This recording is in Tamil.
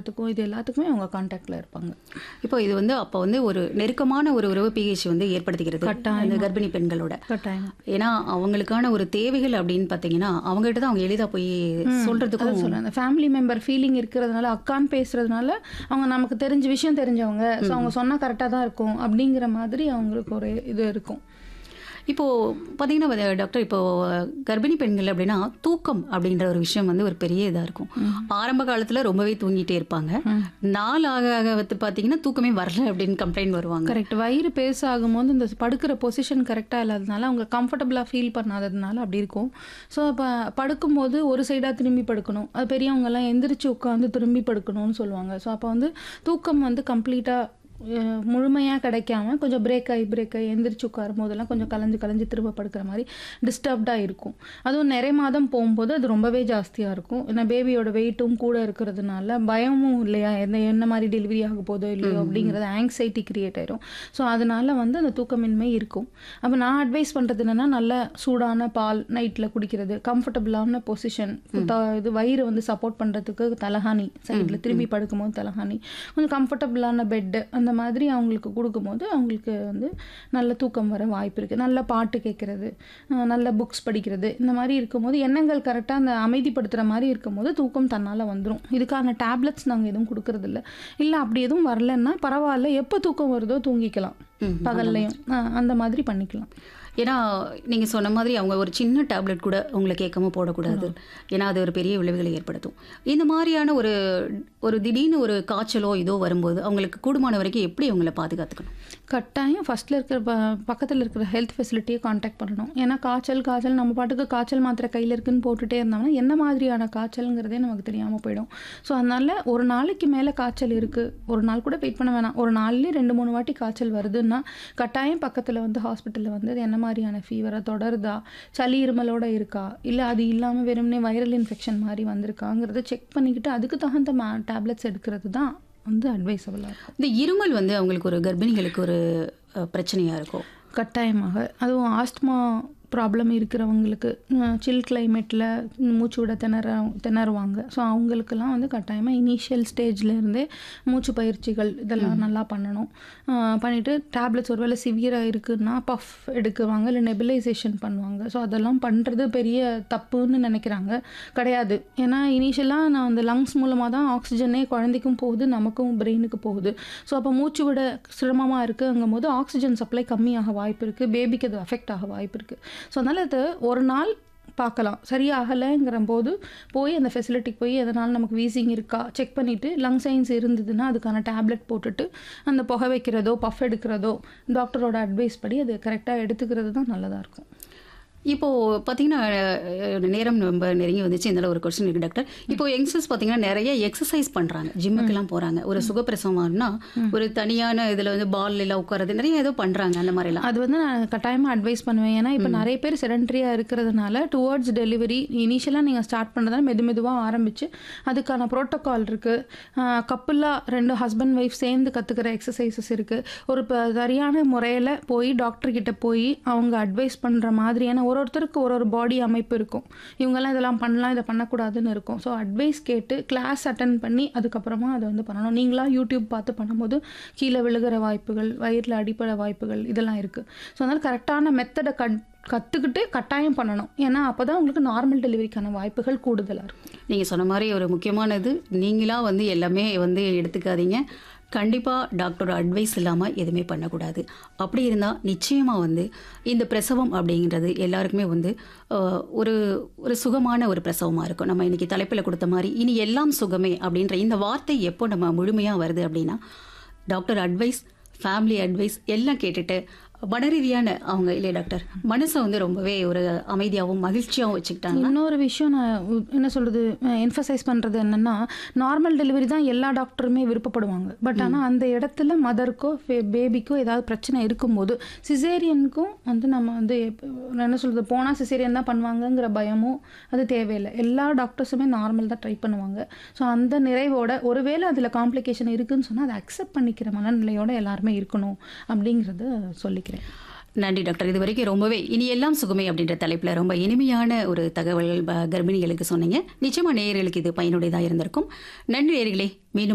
பண்ணுறதுக்கும் இது எல்லாத்துக்குமே அவங்க காண்டாக்டில் இருப்பாங்க இப்போ இது வந்து அப்போ வந்து ஒரு நெருக்கமான ஒரு உறவு பிஹெச் வந்து ஏற்படுத்திக்கிறது கட்டாயமா. அந்த கர்ப்பிணி பெண்களோட கட்டாயம் ஏன்னா அவங்களுக்கான ஒரு தேவைகள் அப்படின்னு பார்த்தீங்கன்னா அவங்ககிட்ட தான் அவங்க எளிதாக போய் சொல்றதுக்கும் அதான் சொல்றேன் அந்த ஃபேமிலி மெம்பர் ஃபீலிங் இருக்கிறதுனால அக்கான்னு பேசுறதுனால அவங்க நமக்கு தெரிஞ்ச விஷயம் தெரிஞ்சவங்க ஸோ அவங்க சொன்னால் கரெக்டாக தான் இருக்கும் அப்படிங்கிற மாதிரி அவங்களுக்கு ஒரு இது இருக்கும் இப்போ பார்த்தீங்கன்னா வந்து டாக்டர் இப்போ கர்ப்பிணி பெண்கள் அப்படின்னா தூக்கம் அப்படின்ற ஒரு விஷயம் வந்து ஒரு பெரிய இதாக இருக்கும் ஆரம்ப காலத்தில் ரொம்பவே தூங்கிட்டே இருப்பாங்க நாள் ஆக ஆக வந்து பார்த்தீங்கன்னா தூக்கமே வரல அப்படின்னு கம்ப்ளைண்ட் வருவாங்க கரெக்ட் வயிறு பேச ஆகும்போது இந்த படுக்கிற பொசிஷன் கரெக்டாக இல்லாததுனால அவங்க கம்ஃபர்டபுளாக ஃபீல் பண்ணாததுனால அப்படி இருக்கும் ஸோ இப்போ படுக்கும்போது ஒரு சைடாக திரும்பி படுக்கணும் அது பெரியவங்கெல்லாம் எந்திரிச்சு உட்காந்து திரும்பி படுக்கணும்னு சொல்லுவாங்க ஸோ அப்போ வந்து தூக்கம் வந்து கம்ப்ளீட்டாக முழுமையாக கிடைக்காம கொஞ்சம் பிரேக் ஆகி பிரேக் ஆகி எந்திரிச்சு உட்காரும் போதெல்லாம் கொஞ்சம் கலைஞ்சு கலைஞ்சு திரும்ப படுக்கிற மாதிரி டிஸ்டர்ப்டாக இருக்கும் அதுவும் நிறைய மாதம் போகும்போது அது ரொம்பவே ஜாஸ்தியாக இருக்கும் ஏன்னா பேபியோட வெயிட்டும் கூட இருக்கிறதுனால பயமும் இல்லையா எந்த என்ன மாதிரி டெலிவரி ஆக போதோ இல்லையோ அப்படிங்கிறது ஆங்ஸைட்டி கிரியேட் ஆயிரும் ஸோ அதனால வந்து அந்த தூக்கமின்மை இருக்கும் அப்போ நான் அட்வைஸ் பண்ணுறது என்னன்னா நல்ல சூடான பால் நைட்டில் குடிக்கிறது கம்ஃபர்டபுளான பொசிஷன் இது வயிறு வந்து சப்போர்ட் பண்ணுறதுக்கு தலகாணி சைடில் திரும்பி படுக்கும்போது தலகாணி கொஞ்சம் கம்ஃபர்டபுளான பெட்டு அந்த மாதிரி அவங்களுக்கு கொடுக்கும்போது அவங்களுக்கு வந்து நல்ல தூக்கம் வர வாய்ப்பு இருக்குது நல்ல பாட்டு கேட்குறது நல்ல புக்ஸ் படிக்கிறது இந்த மாதிரி இருக்கும்போது எண்ணங்கள் கரெக்டாக அந்த அமைதிப்படுத்துகிற மாதிரி இருக்கும்போது தூக்கம் தன்னால் வந்துடும் இதுக்கான டேப்லெட்ஸ் நாங்கள் எதுவும் கொடுக்கறதில்ல இல்லை அப்படி எதுவும் வரலன்னா பரவாயில்ல எப்போ தூக்கம் வருதோ தூங்கிக்கலாம் ம், பகல்லையும் ஆ, அந்த மாதிரி பண்ணிக்கலாம் ஏன்னா நீங்கள் சொன்ன மாதிரி அவங்க ஒரு சின்ன டேப்லெட் கூட உங்களை கேட்காம போடக்கூடாது ஏன்னா அது ஒரு பெரிய விளைவுகளை ஏற்படுத்தும் இந்த மாதிரியான ஒரு ஒரு திடீர்னு ஒரு காய்ச்சலோ இதோ வரும்போது அவங்களுக்கு கூடுமான வரைக்கும் எப்படி அவங்கள பாதுகாத்துக்கணும் கட்டாயம் ஃபஸ்ட்டில் இருக்கிற ப பக்கத்தில் இருக்கிற ஹெல்த் ஃபெசிலிட்டியை காண்டாக்ட் பண்ணணும் ஏன்னா காய்ச்சல் காய்ச்சல் நம்ம பாட்டுக்கு காய்ச்சல் மாத்திரை கையில் இருக்குன்னு போட்டுட்டே இருந்தோம்னா என்ன மாதிரியான காய்ச்சல்ங்கிறதே நமக்கு தெரியாமல் போயிடும் ஸோ அதனால் ஒரு நாளைக்கு மேலே காய்ச்சல் இருக்குது ஒரு நாள் கூட வெயிட் பண்ண வேணாம் ஒரு நாள்லேயே ரெண்டு மூணு வாட்டி காய்ச்சல் வருதுன்னா கட்டாயம் பக்கத்தில் வந்து ஹாஸ்பிட்டலில் வந்து அது என்ன மாதிரியான ஃபீவரை தொடருதா சளி இருமலோட இருக்கா இல்லை அது இல்லாமல் வெறுமனே வைரல் இன்ஃபெக்ஷன் மாதிரி வந்திருக்காங்கிறத செக் பண்ணிக்கிட்டு அதுக்கு தகுந்த மா டேப்லெட்ஸ் எடுக்கிறது தான் வந்து அட்வைசபிளாக இருக்கும் இந்த இருமல் வந்து அவங்களுக்கு ஒரு கர்ப்பிணிகளுக்கு ஒரு அஹ், பிரச்சனையா இருக்கும் கட்டாயமாக அதுவும் ஆஸ்துமா ப்ராப்ளம் இருக்கிறவங்களுக்கு சில் கிளைமேட்டில் மூச்சு விட திணற திணறுவாங்க ஸோ அவங்களுக்கெல்லாம் வந்து கட்டாயமாக இனிஷியல் ஸ்டேஜ்லேருந்தே மூச்சு பயிற்சிகள் இதெல்லாம் நல்லா பண்ணணும் பண்ணிவிட்டு டேப்லெட்ஸ் ஒருவேளை சிவியராக இருக்குன்னா பஃப் எடுக்குவாங்க இல்லை நெபிலைசேஷன் பண்ணுவாங்க ஸோ அதெல்லாம் பண்ணுறது பெரிய தப்புன்னு நினைக்கிறாங்க கிடையாது ஏன்னா இனிஷியலாக நான் அந்த லங்ஸ் மூலமாக தான் ஆக்சிஜனே குழந்தைக்கும் போகுது நமக்கும் பிரெயினுக்கு போகுது ஸோ அப்போ மூச்சு விட சிரமமாக இருக்குங்கும் போது ஆக்சிஜன் சப்ளை கம்மியாக வாய்ப்பு இருக்குது பேபிக்கு அது அஃபெக்ட் ஆக வாய்ப்பு இருக்குது ஸோ அதனால் அது ஒரு நாள் பார்க்கலாம் சரியாகலைங்கிற போது போய் அந்த ஃபெசிலிட்டிக்கு போய் எதனால் நமக்கு வீசிங் இருக்கா செக் பண்ணிவிட்டு லங் சயின்ஸ் இருந்ததுன்னா அதுக்கான டேப்லெட் போட்டுட்டு அந்த புகை வைக்கிறதோ பஃப் எடுக்கிறதோ டாக்டரோட அட்வைஸ் படி அது கரெக்டாக எடுத்துக்கிறது தான் நல்லதாக இருக்கும் இப்போ பார்த்தீங்கன்னா அஹ், நேரம் ரொம்ப நெருங்கி வந்துச்சு இந்த ஒரு கொஸ்டின் இருக்கு டாக்டர் இப்போ யங்ஸ்டர்ஸ் பார்த்தீங்கன்னா நிறைய எக்ஸசைஸ் பண்றாங்க ஜிம்முக்கெல்லாம் போறாங்க ஒரு சுகப்பிரசவம்னா ஒரு தனியான இதுல வந்து பால் எல்லாம் உட்கார்றது நிறைய ஏதோ பண்றாங்க அந்த மாதிரி எல்லாம் அது வந்து நான் கட்டாயமாக அட்வைஸ் பண்ணுவேன் ஏன்னா இப்போ நிறைய பேர் செடன்ட்ரியாக இருக்கிறதுனால டுவர்ட்ஸ் டெலிவரி இனிஷியலாக நீங்கள் ஸ்டார்ட் பண்ணுறதால மெது மெதுவாக ஆரம்பித்து அதுக்கான ப்ரோட்டோகால் இருக்குது கப்புலாக ரெண்டு ஹஸ்பண்ட் ஒய்ஃப் சேர்ந்து கற்றுக்கிற எக்ஸசைசஸ் இருக்குது ஒரு ப- சரியான முறையில் போய் டாக்டர் கிட்ட போய் அவங்க அட்வைஸ் பண்ணுற மாதிரியான ஒரு ஒருத்தருக்கு ஒரு ஒரு பாடி அமைப்பு இருக்கும் இவங்கெல்லாம் இதெல்லாம் பண்ணலாம் இதை பண்ணக்கூடாதுன்னு இருக்கும் ஸோ அட்வைஸ் கேட்டு கிளாஸ் அட்டன் பண்ணி அதுக்கப்புறமா அதை வந்து பண்ணணும் நீங்களா யூடியூப் பார்த்து பண்ணும்போது கீழே விழுகிற வாய்ப்புகள் வயிறில் அடிப்பட வாய்ப்புகள் இதெல்லாம் இருக்குது ஸோ அதனால் கரெக்டான மெத்தடை கட் கற்றுக்கிட்டு கட்டாயம் பண்ணணும் ஏன்னா அப்போ தான் உங்களுக்கு நார்மல் டெலிவரிக்கான வாய்ப்புகள் கூடுதலாக இருக்கும் நீங்க சொன்ன மாதிரி ஒரு முக்கியமானது நீங்களா வந்து எல்லாமே வந்து எடுத்துக்காதீங்க கண்டிப்பாக டாக்டரோட அட்வைஸ் இல்லாமல் எதுவுமே பண்ணக்கூடாது அப்படி இருந்தால் நிச்சயமாக வந்து இந்த பிரசவம் அப்படிங்கிறது எல்லாருக்குமே வந்து அஹ், ஒரு ஒரு சுகமான ஒரு பிரசவமாக இருக்கும் நம்ம இன்னைக்கு தலைப்பில் கொடுத்த மாதிரி இனி எல்லாம் சுகமே அப்படின்ற இந்த வார்த்தை எப்போ நம்ம முழுமையாக வருது அப்படின்னா டாக்டர் அட்வைஸ் ஃபேமிலி அட்வைஸ் எல்லாம் கேட்டுட்டு மனரீதியான அவங்க இல்லையா டாக்டர் மனசை வந்து ரொம்பவே ஒரு அமைதியாகவும் மகிழ்ச்சியாகவும் வச்சுக்கிட்டாங்க இன்னொரு விஷயம் நான் உ- என்ன சொல்றது என்ஃபசைஸ் பண்றது என்னன்னா நார்மல் டெலிவரி தான் எல்லா டாக்டருமே விருப்பப்படுவாங்க பட் ஆனா அந்த இடத்துல மதருக்கோ பேபிக்கோ ஏதாவது பிரச்சனை இருக்கும்போது சிசேரியனுக்கும் வந்து நம்ம வந்து எப்ப- நான் என்ன சொல்றது போனா சிசேரியன் தான் பண்ணுவாங்கங்கிற பயமும் அது தேவையில்லை எல்லா டாக்டர்ஸுமே நார்மல் தான் ட்ரை பண்ணுவாங்க ஸோ அந்த நிறைவோட ஒருவேளை அதில் காம்ப்ளிகேஷன் இருக்குன்னு சொன்னால் அதை அக்செப்ட் பண்ணிக்கிற மனநிலையோட எல்லாருமே இருக்கணும் அப்படிங்கிறத சொல்லிக்கிறேன் நன்றி டாக்டர் இது வரைக்கும் ரொம்பவே இனி எல்லாம் சுகமே அப்படின்ற தலைப்புல ரொம்ப இனிமையான ஒரு தகவல் ப- கர்ப்பிணிகளுக்கு சொன்னீங்க நிச்சயமா நேயர்களுக்கு இது பயனுடையதா இருந்திருக்கும் நன்றி நேயர்களே மீண்டும்